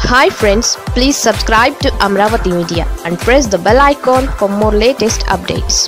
hi friends please subscribe to Amaravati media and press the bell icon for more latest updates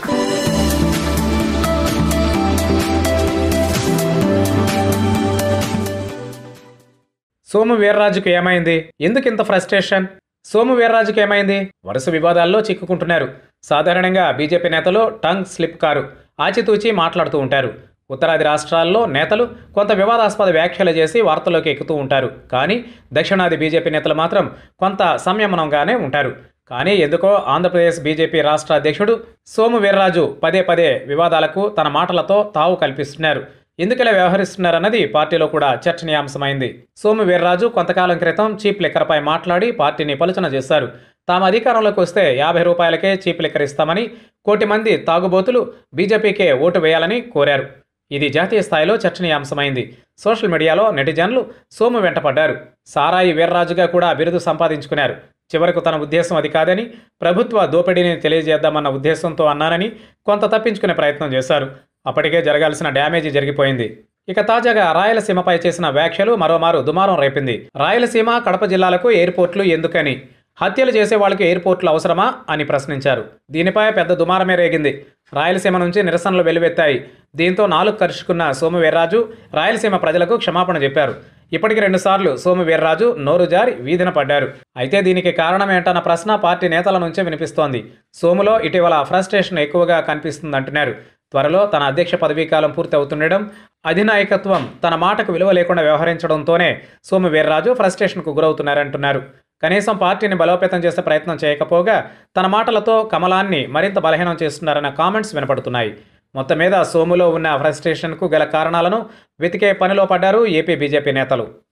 Somu వీర్రాజుకు ఏమైంది ఎందుకు ఇంత frustration Somu వీర్రాజుకు ఏమైంది వరుస వివాదాల్లో చిక్కుకుంటున్నారు సాధారణంగా బీజేపీ నేతలు టంగ్ స్లిప్ కారు ఆచితూచి మాట్లాడుతూ ఉంటారు ఉత్తరాది రాష్ట్రాల్లో నేతలు కొంత వివాదాస్పద వ్యాఖ్యలు చేసి వార్తల్లోకి ఎక్కుతూ ఉంటారు కానీ దక్షిణాది బీజేపీ నేతలు మాత్రం కొంత సంయమనంగానే ఉంటారు కానీ ఎందుకో ఆంధ్రప్రదేశ్ బీజేపీ రాష్ట్ర అధ్యక్షుడు సోము వీర్రాజు పదే పదే వివాదాలకు తన మాటలతో తావు కల్పిస్తున్నారు ఎందుకిలా వ్యవహరిస్తున్నారన్నది పార్టీలో కూడా చర్చనీయాంశమైంది సోము వీర్రాజు కొంతకాలం క్రితం చీప్ లిక్కర్పై మాట్లాడి పార్టీని పలుచన చేశారు తాము అధికారంలోకి వస్తే యాభై రూపాయలకే చీప్ లిక్కర్ ఇస్తామని కోటి మంది తాగుబోతులు బీజేపీకే ఓటు వేయాలని కోరారు ఇది జాతీయ స్థాయిలో చర్చనీయాంశమైంది సోషల్ మీడియాలో నెటిజన్లు సోము వెంటపడ్డారు సారాయి వీర్రాజుగా కూడా బిరుదు సంపాదించుకున్నారు చివరకు తన ఉద్దేశం అది కాదని ప్రభుత్వ దోపిడీని తెలియజేద్దామన్న ఉద్దేశంతో అన్నానని కొంత తప్పించుకునే ప్రయత్నం చేశారు అప్పటికే జరగాల్సిన డ్యామేజీ జరిగిపోయింది ఇక తాజాగా రాయలసీమపై చేసిన వ్యాఖ్యలు మరోమారు దుమారం రేపింది రాయలసీమ కడప జిల్లాలకు ఎయిర్పోర్ట్లు ఎందుకని హత్యలు చేసే వాళ్ళకి ఎయిర్పోర్ట్లు అవసరమా అని ప్రశ్నించారు దీనిపై పెద్ద దుమారమే రేగింది రాయలసీమ నుంచి నిరసనలు వెల్లువెత్తాయి దీంతో నాలుగు కరుచుకున్న సోము వీర్రాజు రాయలసీమ ప్రజలకు క్షమాపణ చెప్పారు ఇప్పటికి రెండుసార్లు సోము వీర్రాజు నోరు జారి వీధిన పడ్డారు అయితే దీనికి కారణమేంటన్న ప్రశ్న పార్టీ నేతల నుంచే వినిపిస్తోంది సోములో ఇటీవల ఫ్రస్ట్రేషన్ ఎక్కువగా కనిపిస్తుందంటున్నారు త్వరలో తన అధ్యక్ష పదవీకాలం పూర్తి అవుతుండడం అధినాయకత్వం తన మాటకు విలువ లేకుండా వ్యవహరించడంతోనే సోము వీర్రాజు ఫ్రస్ట్రేషన్కు గురవుతున్నారంటున్నారు కనీసం పార్టీని బలోపేతం చేసే ప్రయత్నం చేయకపోగా తన మాటలతో కమలాన్ని మరింత బలహీనం చేస్తున్నారన్న కామెంట్స్ వినపడుతున్నాయి మొత్తం మీద సోములో ఉన్న ఫ్రస్ట్రేషన్కు గల కారణాలను వెతికే పనిలో పడ్డారు ఏపీ బీజేపీ నేతలు